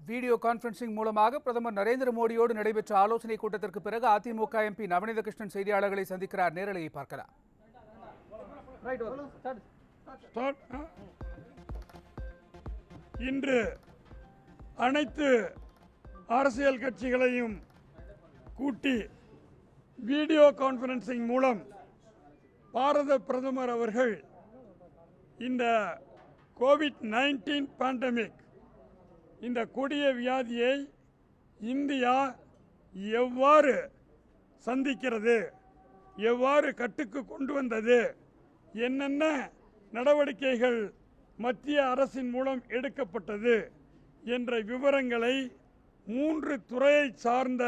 Video conferencing மூலமாக பிரதமர் நரேந்திர மோடியோடு நடைபெற்ற ஆலோசனை கூட்டத்திற்கு பிறகு அதிமுக எம்பி நவநீத கிருஷ்ணன் செய்தியாளர்களை சந்திக்கிறார் நேரலையை பார்க்கலாம் ஸ்டார்ட் ஆ? இன்று அனைத்து அரசியல் கட்சிகளையும் கூட்டி வீடியோ கான்ஃபரன்சிங் மூலம் பாரத பிரதமர் அவர்கள் இந்த கோவிட் நைன்டீன் பேண்டமிக் இந்த கொடிய வியாதியை இந்தியா எவ்வாறு சந்திக்கிறது எவ்வாறு கட்டுக்கு கொண்டு வந்தது என்னென்ன நடவடிக்கைகள் மத்திய அரசின் மூலம் எடுக்கப்பட்டது என்ற விவரங்களை மூன்று துறையை சார்ந்த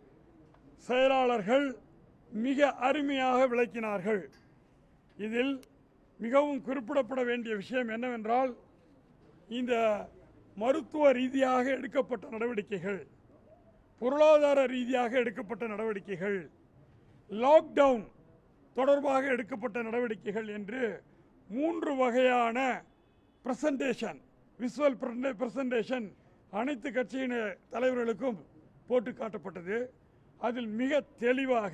செயலாளர்கள் மிக அருமையாக விளக்கினார்கள் இதில் மிகவும் குறிப்பிடப்பட வேண்டிய விஷயம் என்னவென்றால் இந்த மருத்துவ ரீதியாக எடுக்கப்பட்ட நடவடிக்கைகள் பொருளாதார ரீதியாக எடுக்கப்பட்ட நடவடிக்கைகள் லாக்டவுன் தொடர்பாக எடுக்கப்பட்ட நடவடிக்கைகள் என்று மூன்று வகையான பிரசன்டேஷன் விசுவல் பிரசன்டேஷன் அனைத்து கட்சியின் தலைவர்களுக்கும் போட்டு காட்டப்பட்டது அதில் மிக தெளிவாக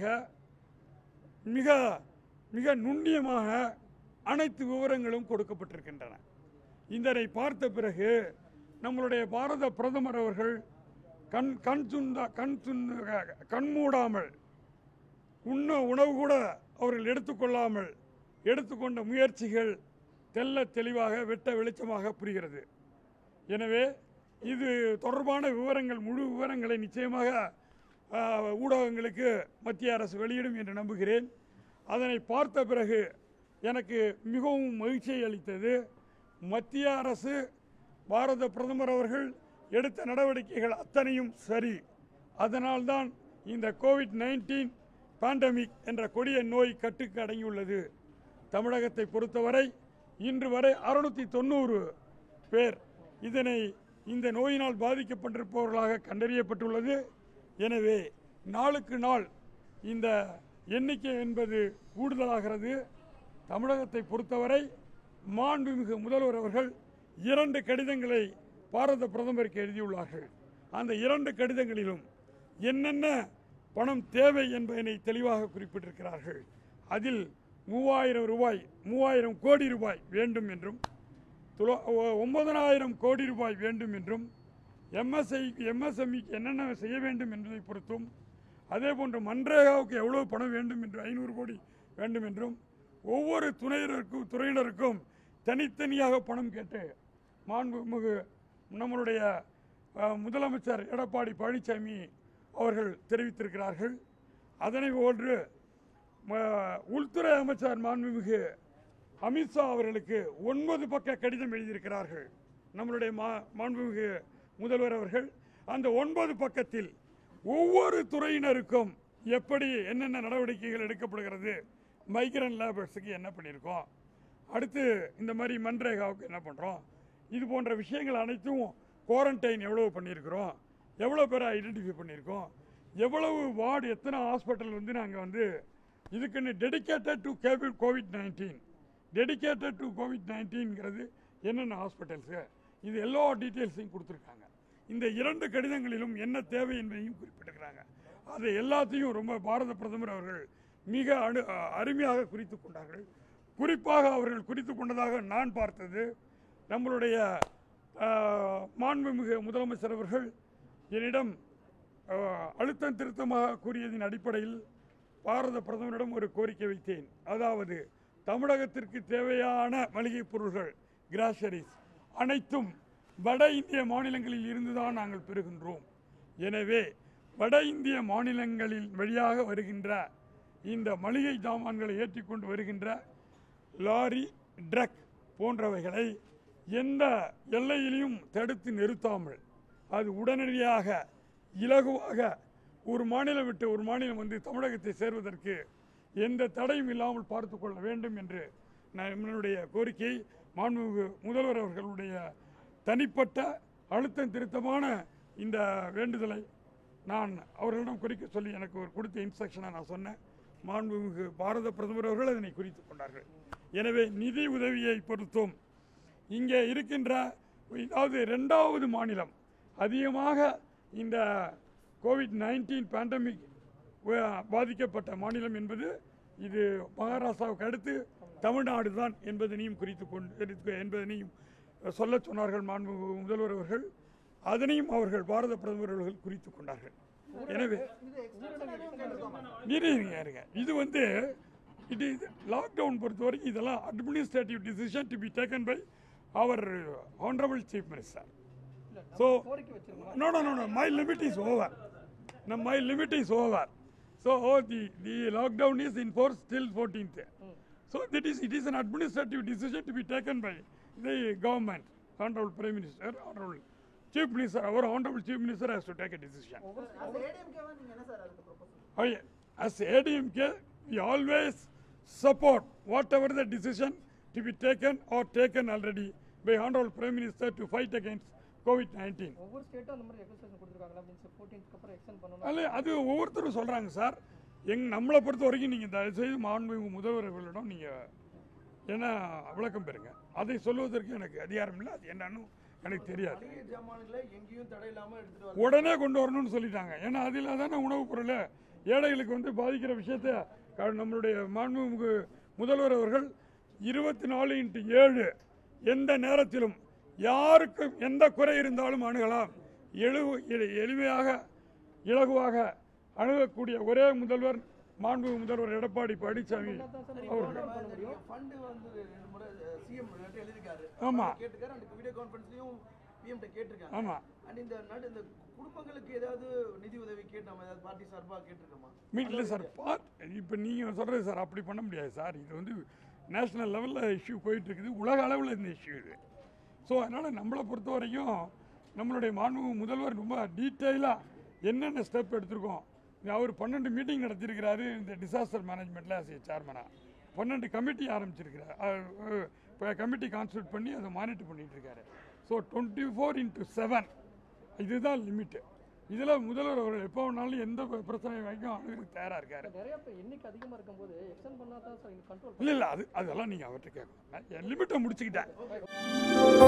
மிக மிக நுண்ணியமாக அனைத்து விவரங்களும் கொடுக்கப்பட்டிருக்கின்றன இதனை பார்த்த பிறகு நம்மளுடைய பாரத பிரதமர் அவர்கள் கண் கண் சுண்ட கண் சுண்ட கண் மூடாமல் உண்ண உணவு கூட அவர்கள் எடுத்துக்கொள்ளாமல் எடுத்துக்கொண்ட முயற்சிகள் தெல்ல தெளிவாக வெட்ட வெளிச்சமாக புரிகிறது எனவே இது தொடர்பான விவரங்கள் முழு விவரங்களை நிச்சயமாக ஆ, ஊடகங்களுக்கு மத்திய அரசு வெளியிடும் என்று நம்புகிறேன் அதனை பார்த்த பிறகு எனக்கு மிகவும் மகிழ்ச்சியை அளித்தது மத்திய அரசு பாரத பிரதமர் அவர்கள் எடுத்த நடவடிக்கைகள் அத்தனையும் சரி அதனால்தான் இந்த கோவிட் நைன்டீன் பேண்டமிக் என்ற கொடிய நோய் கட்டுக்கு அடங்கியுள்ளது தமிழகத்தை பொறுத்தவரை இன்று வரை அறுநூத்தி தொண்ணூறு பேர் இதனை இந்த நோயினால் பாதிக்கப்பட்டிருப்பவர்களாக கண்டறியப்பட்டுள்ளது எனவே நாளுக்கு நாள் இந்த எண்ணிக்கை என்பது கூடுதலாகிறது தமிழகத்தை பொறுத்தவரை மாண்புமிகு முதல்வர் அவர்கள் இரண்டு கடிதங்களை பாரத பிரதமருக்கு எழுதியுள்ளார்கள் அந்த இரண்டு கடிதங்களிலும் என்னென்ன பணம் தேவை என்பதனை தெளிவாக குறிப்பிட்டிருக்கிறார்கள் அதில் மூவாயிரம் ரூபாய் மூவாயிரம் கோடி ரூபாய் வேண்டும் என்றும் துலோ- ஒ- ஒன்பதனாயிரம் கோடி ரூபாய் வேண்டும் என்றும் எம்எஸ்ஐ எம்எஸ்எம்இக்கு என்னென்ன செய்ய வேண்டும் என்பதை பொறுத்தும் அதே போன்று மன்ரேகாவுக்கு எவ்வளவு பணம் வேண்டும் என்று ஐநூறு கோடி வேண்டும் என்றும் ஒவ்வொரு துணையினருக்கும் துறையினருக்கும் தனித்தனியாக பணம் கேட்டு மாண்புமிகு நம்மளுடைய அஹ், முதலமைச்சர் எடப்பாடி பழனிசாமி அவர்கள் தெரிவித்திருக்கிறார்கள் அதனை போன்று ம- உள்துறை அமைச்சர் மாண்புமிகு அமித்ஷா அவர்களுக்கு ஒன்பது பக்க கடிதம் எழுதியிருக்கிறார்கள் நம்மளுடைய மா- மாண்புமிகு முதல்வர் அவர்கள் அந்த ஒன்பது பக்கத்தில் ஒவ்வொரு துறையினருக்கும் எப்படி என்னென்ன நடவடிக்கைகள் எடுக்கப்படுகிறது மைக்ரன் லேபர்ஸுக்கு என்ன பண்ணியிருக்கோம் அடுத்து இந்த மாதிரி மன்ரேகாவுக்கு என்ன பண்ணுறோம் இது போன்ற விஷயங்கள் அனைத்தும் குவாரண்டைன் எவ்வளவு பண்ணியிருக்கிறோம் எவ்வளோ பேரை ஐடென்டிஃபை பண்ணியிருக்கோம் எவ்வளவு வார்டு எத்தனை ஹாஸ்பிட்டல் வந்து நாங்கள் வந்து இதுக்குன்னு dedicated to COVID nineteen dedicated to COVID நைன்டீன்ங்கிறது என்னென்ன ஹாஸ்பிட்டல்ஸு இது எல்லா டீட்டெயில்ஸையும் கொடுத்துருக்காங்க இந்த இரண்டு கடிதங்களிலும் என்ன தேவை என்பதையும் குறிப்பிட்டிருக்கிறாங்க அதை எல்லாத்தையும் ரொம்ப பாரத பிரதமர் அவர்கள் மிக அணு அ- அருமையாக குறித்து கொண்டார்கள் குறிப்பாக அவர்கள் குறித்து கொண்டதாக நான் பார்த்தது நம்மளுடைய ஆ, மாண்புமிகு முதலமைச்சர் அவர்கள் என்னிடம் ஆ, அழுத்தம் திருத்தமாக கூறியதின் அடிப்படையில் பாரத பிரதமரிடம் ஒரு கோரிக்கை வைத்தேன் அதாவது தமிழகத்திற்கு தேவையான மளிகைப் பொருள்கள் கிராசரிஸ் அனைத்தும் வட இந்திய மாநிலங்களில் இருந்துதான் நாங்கள் பெறுகின்றோம் எனவே வட இந்திய மாநிலங்களில் வழியாக வருகின்ற இந்த மளிகை சாமான்களை ஏற்றிக்கொண்டு வருகின்ற லாரி ட்ரக் போன்றவைகளை எந்த எல்லையிலையும் தடுத்து நிறுத்தாமல் அது உடனடியாக இலகுவாக ஒரு மாநிலம் விட்டு ஒரு மாநிலம் வந்து தமிழகத்தை சேர்வதற்கு எந்த தடையும் இல்லாமல் பார்த்து கொள்ள வேண்டும் என்று நான் என்னுடைய கோரிக்கை மாண்புமிகு முதல்வர் அவர்களுடைய தனிப்பட்ட அழுத்தம் திருத்தமான இந்த வேண்டுதலை நான் அவர்களிடம் குறிக்க சொல்லி எனக்கு ஒரு கொடுத்த இன்ஸ்ட்ரக்ஷனை நான் சொன்னேன் மாண்புமிகு பாரத பிரதமர் அவர்கள் அதனை குறித்துக் கொண்டார்கள் எனவே நிதி உதவியை பொறுத்தும் இங்கே இருக்கின்ற அதாவது இரண்டாவது மாநிலம் அதிகமாக இந்த கோவிட் நைன்டீன் பேண்டமிக் பாதிக்கப்பட்ட மாநிலம் என்பது இது மகாராஷ்டிராவுக்கு அடுத்து தமிழ்நாடு தான் என்பதனையும் குறித்து கொண்டு என்பதனையும் சொல்ல சொன்னார்கள் மாண்பு முதல்வர் அவர்கள் அதனையும் அவர்கள் பாரத பிரதமர் அவர்கள் குறித்து கொண்டார்கள் எனவே இருங்க இருங்க இது வந்து இட் இஸ் லாக்டவுன் பொறுத்த வரைக்கும் இதெல்லாம் administrative decision to be taken by அவர் honourable chief minister so no no no no my limit is over no, my limit is over. So oh, the, the lockdown is in force till 14th. So that is it is an administrative decision to be taken by the government, honorable prime minister, honorable chief minister. Our honorable chief minister has to take a decision. as ADMK வா நீங்க என்ன sir அதுக்கு proposal? Oh, yeah. As ADMK, we always support whatever the decision to be taken or taken already by honorable prime minister to fight against COVID-19. ஒவ்வொரு ஸ்டேட்டும் அந்த மாதிரி exercise கொடுத்துருக்காங்களா means ஃபோர்டீன்த்க்கு அப்புறம் extend பண்ணணும் அல்ல அது ஒவ்வொருத்தரும் சொல்கிறாங்க சார் எங் நம்மளை பொறுத்த வரைக்கும் நீங்கள் தயவுசெய்து மாண்புமிகு முதல்வர்களிடம் நீங்கள் என்ன விளக்கம் பெறுங்க அதை சொல்வதற்கு எனக்கு அதிகாரம் இல்லை அது என்னன்னு எனக்கு தெரியாது மளிகை ஜாமான்களை எங்கேயும் தடை இல்லாம எடுத்துட்டு வர உடனே கொண்டு வரணும்னு சொல்லிட்டாங்க ஏன்னா அதில் தானே உணவுப் பொருள் ஏழைகளுக்கு வந்து பாதிக்கிற விஷயத்த க- நம்மளுடைய மாண்புமிகு முதல்வர் அவர்கள் இருபத்தி நாலு இன்ட்டு ஏழு எந்த நேரத்திலும் யாருக்கும் எந்த குறை இருந்தாலும் அணுகலாம் எழு எளி- எளிமையாக இலகுவாக அணுகக்கூடிய ஒரே முதல்வர் மாண்புமிகு முதல்வர் எடப்பாடி பழனிசாமி அவர்கள் ஃபண்ட் வந்து ரெண்டு முறை சிஎம் எழுதிருக்காரு ஆமா. கேட்டிருக்காரு அந்த வீடியோ கான்ஃபரன்ஸ்லயும் பிஎம் கேட்டிருக்காங்க ஆமாம் அண்ட் இந்த நடு இந்த குடும்பங்களுக்கு ஏதாவது நிதி உதவி கேட்டு நம்ம ஏதாவது பார்ட்டி சார்பா கேட்டிருக்கோமா மீ- இல்லை சார் பார் இப்போ நீங்கள் சொல்கிறது சார் அப்படி பண்ண முடியாது சார் இது வந்து நேஷ்னல் லெவலில் இஷ்யூ போயிட்டு இருக்குது உலக அளவில் இந்த இஷ்யூ இது ஸோ அதனால் நம்மளை பொறுத்த வரைக்கும் நம்மளுடைய மாண்பு முதல்வர் ரொம்ப டீட்டெயிலாக என்னென்ன ஸ்டெப் எடுத்திருக்கோம் அவர் பன்னெண்டு மீட்டிங் நடத்தியிருக்கிறாரு இந்த டிசாஸ்டர் மேனேஜ்மெண்ட்டில் ஆஸ் ஏ சேர்மனாக பன்னெண்டு கமிட்டி ஆரம்பிச்சிருக்கிறார் இப்போ கமிட்டி கான்ஸ்டியூட் பண்ணி அதை மானிட்டர் பண்ணிட்டு இருக்காரு so twenty four into seven இதுதான் லிமிட்டு இதில் முதல்வர் அவர் எப்போ வேணாலும் எந்த பிரச்சனை வரைக்கும் அவருக்கு தயாராக இருக்காரு நிறைய பேர் எண்ணிக்கை அதிகமா இருக்கும்போது எக்ஸ்டெண்ட் பண்ணா தான் சார் கண்ட்ரோல் இல்லை இல்லை அது அதெல்லாம் நீங்கள் அவர்கிட்ட கேட்கணும் லிமிட்டை முடிச்சுக்கிட்டேன்